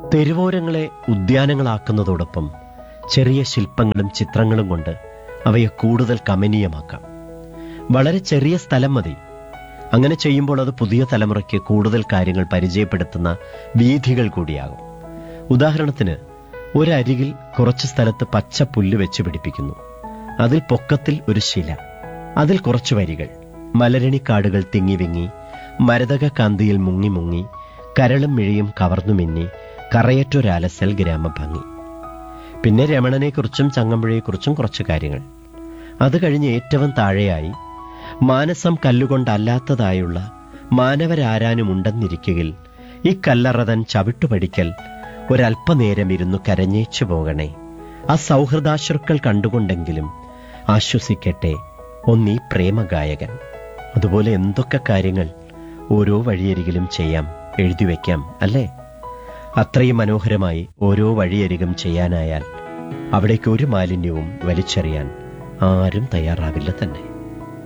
തെരുവോരങ്ങളെ ഉദ്യാനങ്ങളാക്കുന്നതോടൊപ്പം ചെറിയ ശില്പങ്ങളും ചിത്രങ്ങളും കൊണ്ട് അവയെ കൂടുതൽ കമനീയമാക്കാം വളരെ ചെറിയ സ്ഥലം മതി അങ്ങനെ ചെയ്യുമ്പോൾ അത് പുതിയ തലമുറയ്ക്ക് കൂടുതൽ കാര്യങ്ങൾ പരിചയപ്പെടുത്തുന്ന വീഥികൾ കൂടിയാകും ഉദാഹരണത്തിന് ഒരരികിൽ കുറച്ച് സ്ഥലത്ത് പച്ച പുല്ല് വെച്ച് പിടിപ്പിക്കുന്നു അതിൽ പൊക്കത്തിൽ ഒരു ശില അതിൽ കുറച്ചു വരികൾ മലരണിക്കാടുകൾ തിങ്ങി വിങ്ങി മരതക കാന്തിയിൽ മുങ്ങി മുങ്ങി കരളും മിഴിയും കവർന്നു മിന്നി കറയറ്റൊരാലസൽ ഗ്രാമഭംഗി പിന്നെ രമണനെക്കുറിച്ചും ചങ്ങമ്പുഴയെക്കുറിച്ചും കുറച്ച് കാര്യങ്ങൾ അത് കഴിഞ്ഞ് ഏറ്റവും താഴെയായി മാനസം കല്ലുകൊണ്ടല്ലാത്തതായുള്ള മാനവരാരാനുമുണ്ടെന്നിരിക്കുകിൽ ഈ കല്ലറതൻ ചവിട്ടുപടിക്കൽ ഒരല്പനേരം ഇരുന്നു കരഞ്ഞേച്ചു പോകണേ ആ സൗഹൃദാശ്രുക്കൾ കണ്ടുകൊണ്ടെങ്കിലും ആശ്വസിക്കട്ടെ ഒന്നീ പ്രേമഗായകൻ അതുപോലെ എന്തൊക്കെ കാര്യങ്ങൾ ഓരോ വഴിയരികിലും ചെയ്യാം എഴുതി വയ്ക്കാം അല്ലേ അത്രയും മനോഹരമായി ഓരോ വഴിയരികും ചെയ്യാനായാൽ അവിടേക്ക് ഒരു മാലിന്യവും വലിച്ചെറിയാൻ ആരും തയ്യാറാവില്ല തന്നെ